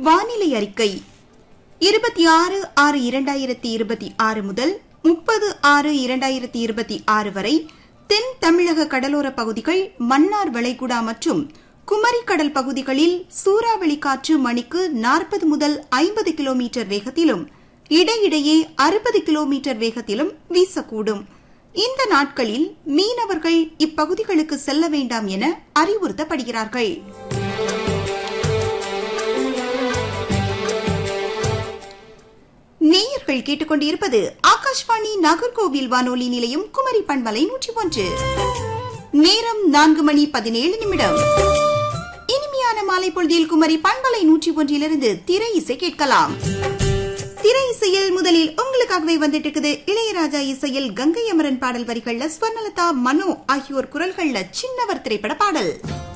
வானிலை அறிக்கை இருபத்தி ஆறு ஆறு இரண்டாயிரத்தி இருபத்தி ஆறு முதல் முப்பது ஆறு இரண்டாயிரத்தி இருபத்தி ஆறு வரை தென் தமிழக கடலோர பகுதிகள் மன்னார் வளைகுடா மற்றும் குமரி கடல் பகுதிகளில் சூறாவளி காற்று மணிக்கு நாற்பது முதல் ஐம்பது கிலோமீட்டர் வேகத்திலும் இடையிடையே அறுபது கிலோமீட்டர் வேகத்திலும் வீசக்கூடும் இந்த நாட்களில் மீனவர்கள் இப்பகுதிகளுக்கு செல்ல வேண்டாம் என அறிவுறுத்தப்படுகிறார்கள் நேயர்கள் கேட்டுக்கொண்டிருப்பது ஆகாஷ்வாணி நாகர்கோவில் வானொலி நிலையம் குமரி பண்பலை நூற்றி ஒன்று நேரம் நான்கு மணி பதினேழு நிமிடம் இனிமையான மாலை பொழுதில் குமரி பண்பலை நூற்றி ஒன்றிலிருந்து திரை இசை கேட்கலாம் திரை இசையில் முதலில் உங்களுக்காகவே வந்துட்டு இருக்குது இளையராஜா இசையில் கங்கை அமரன் பாடல் வரிகள்ல ஸ்வர்ணலதா மனோ ஆகியோர் குரல்கள்ல சின்னவர் திரைப்பட பாடல்